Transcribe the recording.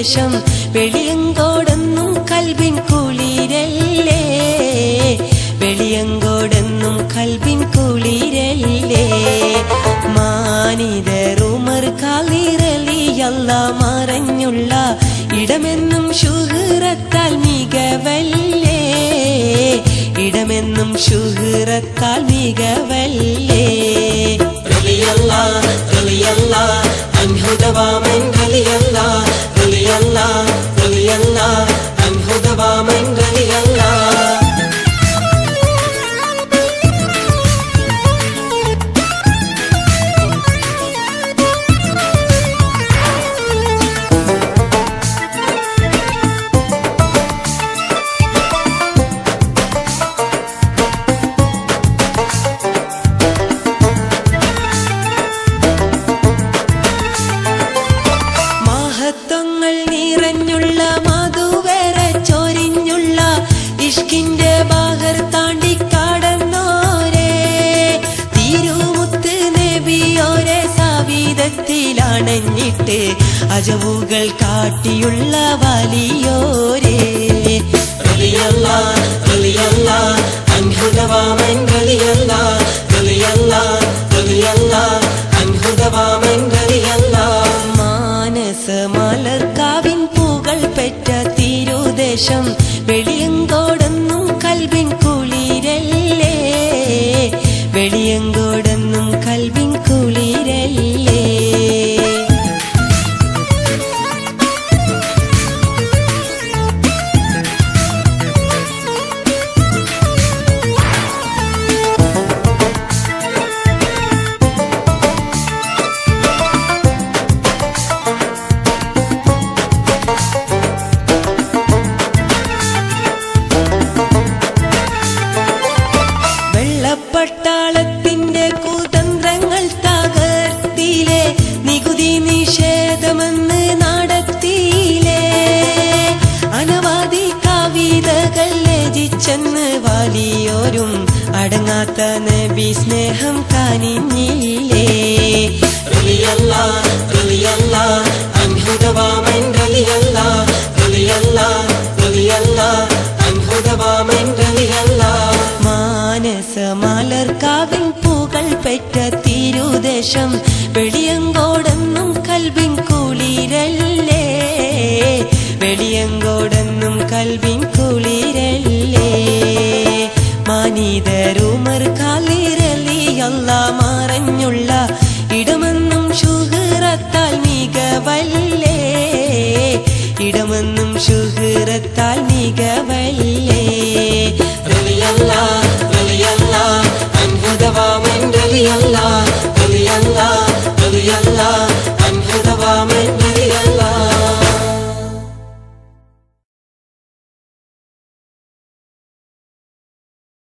തിരുദേശം വെളിയങ്കോടെന്നും കൽവിൻ കുളിരല്ലേ വെളിയങ്കോടെന്നും കൽവിൻ കുളിരല്ലേ മാനിതറുമർ കാലിറലിയല്ല മറഞ്ഞുള്ള ഇടമെന്നും ശുഹൃത്താൽ മികവല്ലേ ഇടമെന്നും ശുഹൃത്താൽ മികവല്ലേ റളിയല്ല റളിയല്ല അൻഹു ദവാമൻ റളിയല്ല റളിയല്ല റളിയല്ല അൻഹു ദവാമൻ റളിയല്ല മഹത്വങ്ങൾ നിറഞ്ഞുള്ള മധുവര ചൊരിഞ്ഞുള്ള ഇഷ്കിന്റെ ബാഹർ താണ്ടി കടന്നോരെ തിരുമുത്ത് നബിയോരെ സവിധത്തിലണഞ്ഞിട്ട് അജവുകൾ കാട്ടിയുള്ള വലിയോരെ റളിയല്ല റളിയല്ല അൻഹു ദവാമൻ റളിയല്ല റളിയല്ല റളിയല്ല അൻഹു ദവാമൻ റളിയല്ല മാനസ മലർക്കാവിൻ പൂകൾ പെറ്റ തിരുദേശം വെളിയങ്കോടെന്നും കൽവിൻ കുളിരല്ലേ വെളിയങ്കോടെന്നും കൽവിൻ കുളിരല്ലേ വെള്ളപ്പട്ടാളത്തിന്റെ കുതന്ത്രങ്ങൾ തകർത്തിലെ നികുതി നിഷേധമെന്ന് നടത്തിയില്ലേ അനവധി കവിതകൾ രചിച്ചെന്ന് വലിയോരും അടങ്ങാത്ത നബി സ്നേഹം കനിഞ്ഞില്ലേ റളിയല്ല റളിയല്ല അൻഹു ദവാമൻ റളിയല്ല റളിയല്ല റളിയല്ല അൻഹു ദവാമൻ റളിയല്ല മാനസ മലർക്കാവിൻ പൂകൾ പെറ്റ തിരുദേശം വെളിയങ്കോടെന്നും കൽവിൻ കുളിരല്ലേ വെളിയങ്കോടെന്നും കൽവിൻ കുളിരല്ലേ മാനിതരുമർ കാലിരലിയല്ല മറഞ്ഞുള്ള ഇടമെന്നും ശുഹൃത്താൽ മികവല്ലേ ഇടമെന്നും ശുഹൃത്താൽ മികവല്ലേ റളിയല്ല റളിയല്ല അൻഹു ദവാമൻ റളിയല്ല